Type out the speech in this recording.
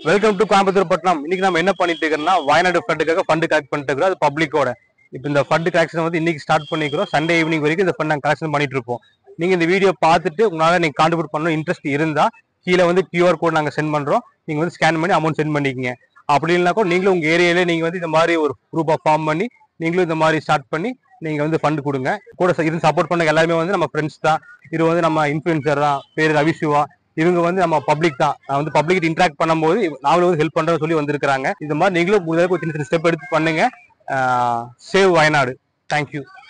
welcome to Coimbatore பட்டினம் இன்னைக்கு நம்ம என்ன பண்ணிட்டு இருக்கோம்னா வயநாடு ஃபண்டுக்காக ஃபண்டு கலெக்ட் பண்ணிட்டு இருக்கிறோம் அது பப்ளிக்கோட இப்போ இந்த ஃபண்டு கலெக்ஷன் வந்து இன்னைக்கு ஸ்டார்ட் பண்ணிக்கிறோம் சண்டே ஈவினிங் வரைக்கும் இந்த ஃபண்ட் நாங்கள் கலெக்ஷன் பண்ணிட்டு இருப்போம் நீங்க இந்த வீடியோ பார்த்துட்டு உங்களால நீங்க கான்ட்ரிபியூட் பண்ணணும் இன்ட்ரெஸ்ட் இருந்தா கீழே வந்து கியூஆர் கோட் நாங்கள் சென்ட் பண்றோம் நீங்க வந்து ஸ்கேன் பண்ணி அமௌண்ட் சென்ட் பண்ணிக்கங்க அப்படி இல்லைனா கூட நீங்களும் உங்க ஏரியாலே நீங்க வந்து இந்த மாதிரி ஒரு குரூப்பா ஃபார்ம் பண்ணி நீங்களும் இந்த மாதிரி ஸ்டார்ட் பண்ணி நீங்க வந்து ஃபண்ட் கொடுங்க கூட ச- இருந்து சப்போர்ட் பண்ண எல்லாருமே வந்து நம்ம ஃப்ரெண்ட்ஸ் தான் இது வந்து நம்ம இன்ஃபுளுசர் தான் பேர் ரவி சிவா இவங்க வந்து நம்ம பப்ளிக் தான் நான் வந்து பப்ளிக் இன்ட்ராக்ட் பண்ணும்போது இவ- நாங்களும் வந்து ஹெல்ப் பண்றோம்னு சொல்லி வந்திருக்காங்க இந்த மாதிரி நீங்களும் முடிஞ்ச அளவுக்கு ஒரு சின்ன சின்ன ஸ்டெப் எடுத்து பண்ணுங்க சேவ் வயநாடு தேங்க்யூ